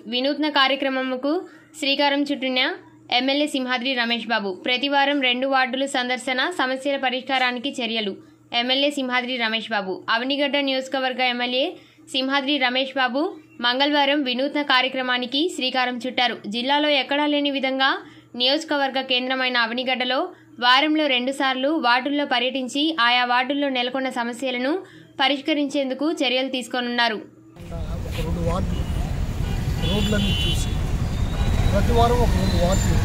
వినూత్న కార్యక్రమముకు శ్రీకారం చుట్టిన ఎమ్మెల్యే సింహాద్రి రమేష్ బాబు ప్రతివారం రెండు వార్డులు సందర్శన సమస్యల పరిష్కారానికి చర్యలు ఎమ్మెల్యే సింహాద్రి రమేష్ బాబు అవనిగడ్డ నియోజకవర్గ ఎమ్మెల్యే సింహాద్రి రమేష్ బాబు మంగళవారం వినూత్న కార్యక్రమానికి శ్రీకారం చుట్టారు జిల్లాలో ఎక్కడా లేని విధంగా నియోజకవర్గ కేంద్రమైన అవనిగడ్డలో వారంలో రెండుసార్లు వార్డుల్లో పర్యటించి ఆయా వార్డుల్లో నెలకొన్న సమస్యలను పరిష్కరించేందుకు చర్యలు తీసుకోనున్నారు ఒక రెండు వార్డులు రోడ్లన్నీ చూసి ప్రతి వారం ఒక రెండు వార్డులు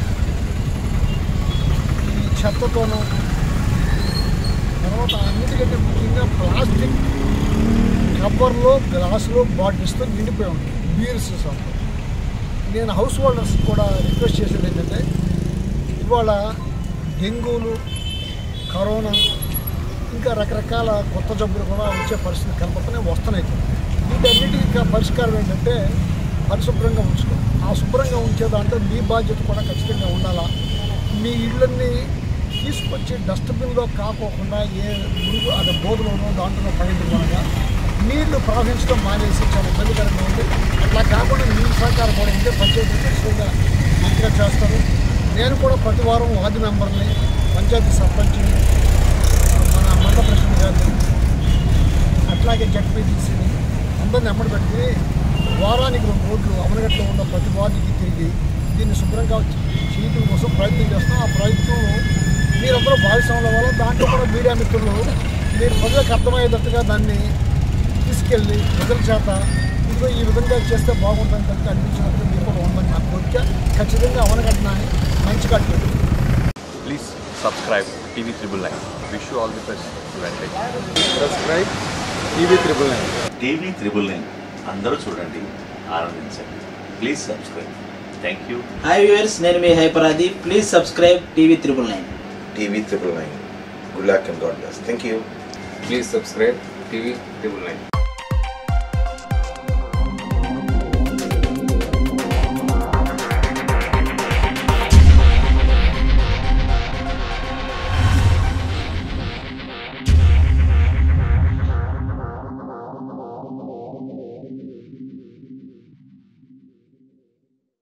ఈ చెత్తతోనూ తర్వాత అన్నిటికంటే ముఖ్యంగా ప్లాస్టిక్ కవర్లో గ్లాసులో బాటిల్స్తో నిండిపోయి ఉంటాయి బీర్స్ సొంతం నేను హౌస్ హోల్డర్స్ కూడా రిక్వెస్ట్ చేసేది ఏంటంటే ఇవాళ డెంగూలు కరోనా ఇంకా రకరకాల కొత్త జబ్బులు కూడా వచ్చే పరిస్థితి కనపడుతున్నాయి వస్తున్నాయి కూడా. వీటన్నిటికీ ఇంకా పరిష్కారం ఏంటంటే పరిశుభ్రంగా ఉంచుకోవాలి ఆ శుభ్రంగా ఉంచే దాంట్లో మీ బాధ్యత కూడా ఖచ్చితంగా ఉండాలా మీ ఇళ్ళని తీసుకొచ్చి డస్ట్బిన్లో కాకోకుండా ఏ మురుగు అదే బోధలోనో దాంట్లో పడించకుండా నీళ్లు ప్రవహించడం మానేసి చాలా ఇబ్బందికరంగా ఉంది అట్లా కాకుండా మీ సహకారం కూడా ఉంటే పంచాయతీ ఖచ్చితంగా మంచిగా చేస్తారు నేను కూడా ప్రతి వారం వార్డు మెంబర్ని పంచాయతీ సర్పంచ్ని మన మండల ప్రెసిడెంట్ గారిని అట్లాగే జడ్పీటీసీని అందరిని ఎమ్మడి పెట్టుకుని వారానికి రెండు రోజులు అమలగట్లో ఉన్న ప్రతి వార్డుకి తిరిగి దీన్ని శుభ్రంగా చేయడం కోసం ప్రయత్నం చేస్తాం ఆ ప్రయత్నం మీరందరూ భాగస్వాముల వల్ల దాంట్లో కూడా మీడియా మిత్రులు మీరు ప్రజలకు అర్థమయ్యేటట్టుగా దాన్ని తీసుకెళ్ళి ప్రజల చేత ఇదిగో ఈ విధంగా చేస్తే బాగుంటుంది కనుక అనిపించినప్పుడు మీరు కూడా ఉందని నాకు కోరిక ఖచ్చితంగా అవనగట్టిన మంచి కట్టు Please subscribe TV Triple Nine. Wish you all the best. Advantage. Subscribe TV triple nine TV triple nine అందరూ చూడండి ఆనందించండి please subscribe thank you hi viewers నేను మీ హైపరాది please subscribe TV triple nine TV triple nine. Good luck and God bless. Thank you. Please subscribe TV triple nine